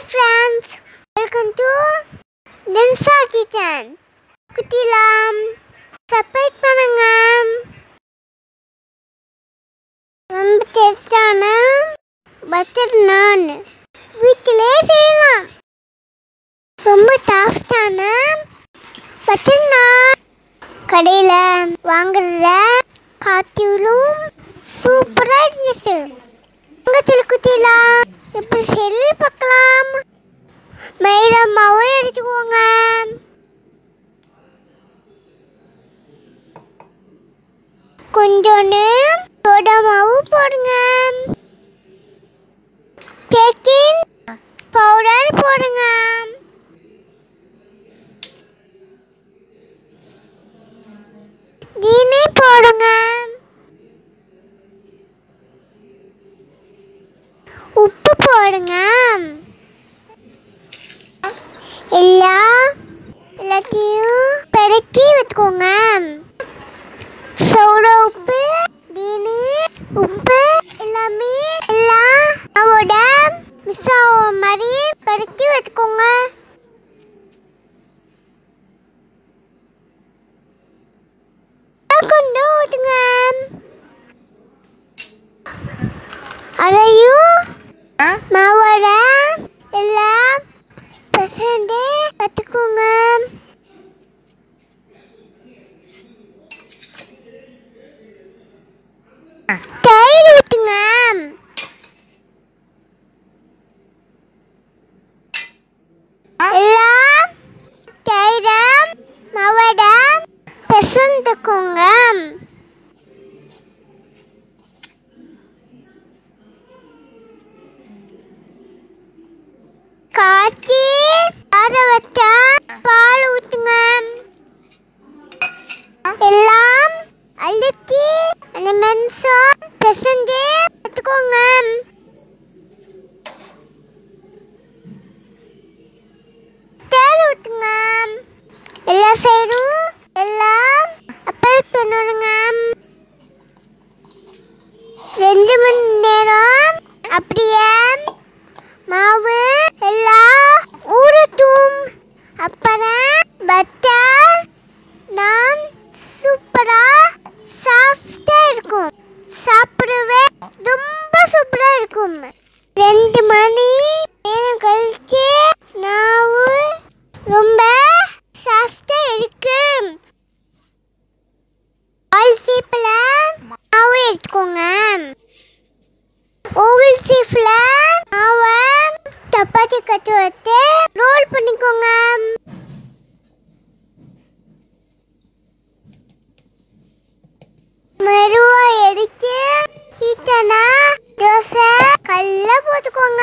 friends welcome to டென்சா kitchen குட்டிலாம் subscribe பண்ணுங்க ரொம்ப டேஸ்டான பட்டர் நான் வீட்டிலே செய்யலாம் ரொம்ப டாஸ்டான பட்டர் நான் கடையில் வாங்குறத காத்திலும் சூப்பராக இருந்துச்சு உங்கள் குட்டிலாம் எப்படி செல்லு பார்க்கலாம் மைதா மாவும் எடுத்துக்கோங்க கொஞ்சோண்டு சோடா மாவு போடுங்க பேக்கிங் பவுடர் போடுங்க தீனி போடுங்க உப்பு போடுங்க எல்லா எல்லாத்தையும் பெருக்கி வச்சுக்கோங்க சோடா உப்பு தீனி உப்பு எல்லாமே எல்லாம் அவோட மிஸ் ஆகிற மாதிரி பெருக்கி வச்சுக்கோங்க கொஞ்சம் ஊற்றுங்க அதையும் மாவோட எல்லாம் பசண்டு கற்றுக்கோங்க தயிர் ஊற்றுங்க எல்லாம் தயிரம் மாவோட பசந்துக்கோங்க காய்ச்சி ஆற வச்ச பால் ஊற்றுங்க எல்லாம் அழுத்தி அந்த மென்சம் பிசைஞ்சு எடுத்துக்கோங்க தேல் ஊற்றுங்க எல்லா சைடும் எல்லாம் அப்ளை பண்ணணுங்க ரெண்டு மணி நேரம் அப்படியே மாவு எல்லாம் ஊறட்டும் அப்புறம் பட்டர் நான் சூப்பரா சாஃப்டா இருக்கும் சாப்பிடவே ரொம்ப சூப்பரா இருக்கும் ரெண்டு மணி நேரம் கழிச்சு மாவு ரொம்ப சாஃப்டா இருக்கும் ஆயில் சீப்பில் மாவு எடுத்துக்கோங்க ஓவல் சீஃப்ல மாவை சப்பாத்தி கட்டு வச்சு ரோல் பண்ணிக்கோங்க மெதுவா எடுத்து ஹீட்டனா தோசை கல்ல போட்டுக்கோங்க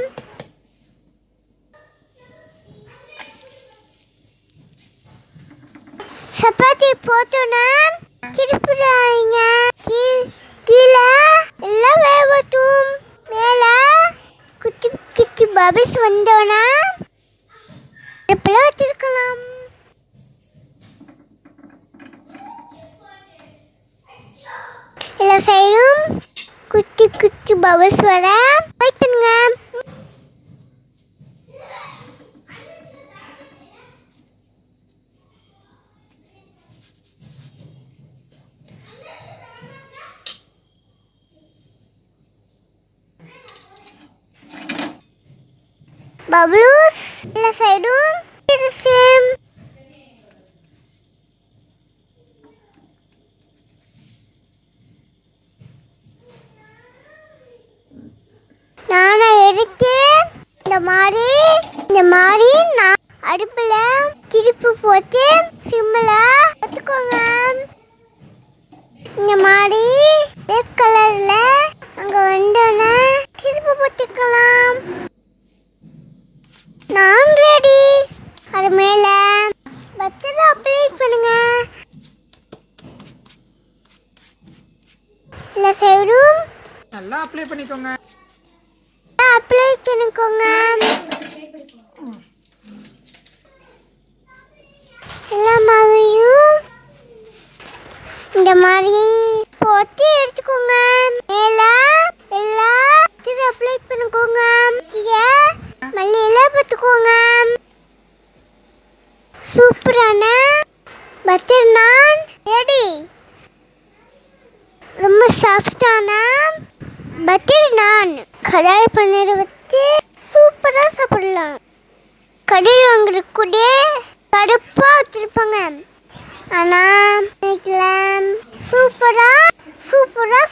சப்பாத்தி போட்டோன்னா திருப்பிடாதீங்க கீ- கீழே எல்லாம் வேகட்டும் மேலே குச்சி குச்சி பபிள்ஸ் வந்தோன்னா அடுப்பில் வச்சிருக்கலாம் எல்லா சைடும் குச்சி குச்சி பபிள்ஸ் வர வெயிட் பண்ணுங்க பப்ளூஸ் எல்லா சைடும் சேம் நானும் எடுத்து இந்த மாதிரி இந்த மாதிரி நான் அடுப்பில் திருப்பு போட்டு சிம்மில் வச்சுக்கோங்க இந்த மாதிரி ரெட் கலரில் அங்கே வந்தோன்னே திருப்பு போட்டுக்கலாம் நான் ரெடி அது மேலே பட்டரை அப்ளை பண்ணுங்க இல்லை சைடும் நல்லா அப்ளை பண்ணிக்கோங்க அப்ளை பண்ணிக்கோங்க எல்லா மாவையும் இந்த மாதிரி போட்டு எடுத்துக்கோங்க மேல எல்லா அப்ளை பண்ணிக்கோங்க கீழே மல்லியில நல்லா பார்த்துக்கோங்க சூப்பரான பட்டர் நான் ரெடி ரொம்ப சாஃப்டான பட்டர் நான் கடாய் பன்னீர் வச்சு சூப்பராக சாப்பிடலாம் கடையில் வாங்குற கூட கடுப்பாக வச்சுருப்பாங்க ஆனால் வீட்டில் சூப்பராக சூப்பராக